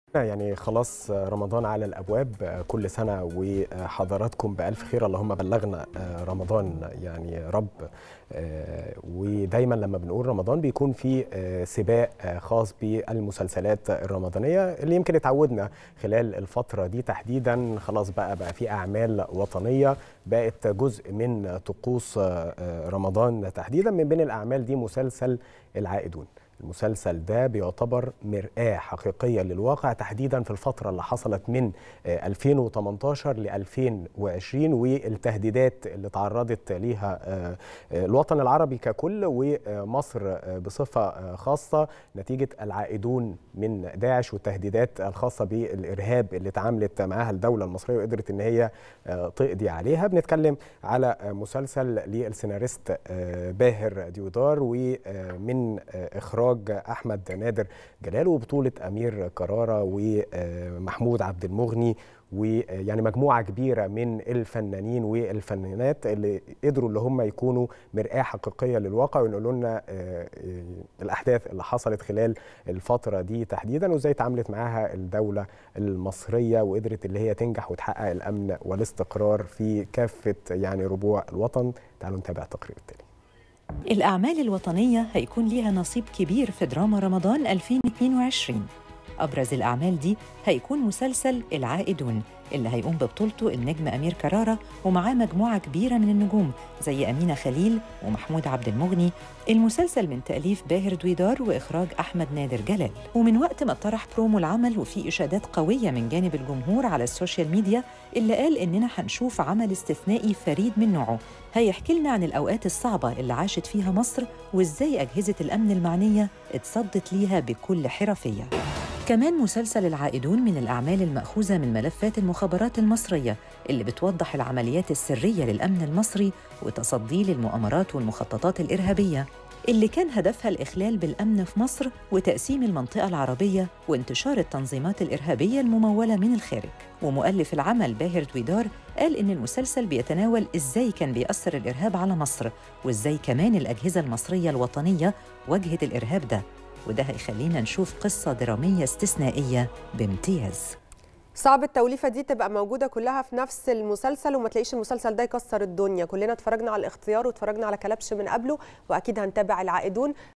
يعني خلاص رمضان على الابواب كل سنه وحضراتكم بالف خير اللهم بلغنا رمضان يعني رب ودايما لما بنقول رمضان بيكون في سباق خاص بالمسلسلات الرمضانيه اللي يمكن اتعودنا خلال الفتره دي تحديدا خلاص بقى بقى في اعمال وطنيه بقت جزء من طقوس رمضان تحديدا من بين الاعمال دي مسلسل العائدون المسلسل ده بيعتبر مرآة حقيقية للواقع تحديدا في الفترة اللي حصلت من 2018 ل 2020 والتهديدات اللي تعرضت ليها الوطن العربي ككل ومصر بصفة خاصة نتيجة العائدون من داعش والتهديدات الخاصة بالإرهاب اللي تعاملت معها الدولة المصرية وقدرت إن هي تقضي عليها بنتكلم على مسلسل للسيناريست باهر ديودار ومن إخراج اخراج احمد نادر جلال وبطوله امير كراره ومحمود عبد المغني ويعني مجموعه كبيره من الفنانين والفنانات اللي قدروا اللي هم يكونوا مرآه حقيقيه للواقع وينقلوا لنا الاحداث اللي حصلت خلال الفتره دي تحديدا وازاي تعاملت معاها الدوله المصريه وقدرت اللي هي تنجح وتحقق الامن والاستقرار في كافه يعني ربوع الوطن تعالوا نتابع التقرير التالي الأعمال الوطنية هيكون ليها نصيب كبير في دراما رمضان 2022 أبرز الأعمال دي هيكون مسلسل العائدون اللي هيقوم ببطولته النجم أمير كرارة ومعاه مجموعة كبيرة من النجوم زي أمينة خليل ومحمود عبد المغني المسلسل من تأليف باهر دويدار وإخراج أحمد نادر جلال ومن وقت ما طرح برومو العمل وفي إشادات قوية من جانب الجمهور على السوشيال ميديا اللي قال إننا هنشوف عمل استثنائي فريد من نوعه هيحكي لنا عن الأوقات الصعبة اللي عاشت فيها مصر وإزاي أجهزة الأمن المعنية اتصدت ليها بكل حرفية كمان مسلسل العائدون من الأعمال المأخوذة من ملفات المخابرات المصرية اللي بتوضح العمليات السرية للأمن المصري وتصديه للمؤامرات والمخططات الإرهابية اللي كان هدفها الإخلال بالأمن في مصر وتقسيم المنطقة العربية وانتشار التنظيمات الإرهابية الممولة من الخارج ومؤلف العمل باهر دويدار قال إن المسلسل بيتناول إزاي كان بيأثر الإرهاب على مصر وإزاي كمان الأجهزة المصرية الوطنية واجهت الإرهاب ده وده هيخلينا نشوف قصة درامية استثنائية بامتياز صعب التوليفة دي تبقى موجودة كلها في نفس المسلسل وما تلاقيش المسلسل ده يكسر الدنيا كلنا اتفرجنا على الاختيار واتفرجنا على كلبش من قبله وأكيد هنتابع العائدون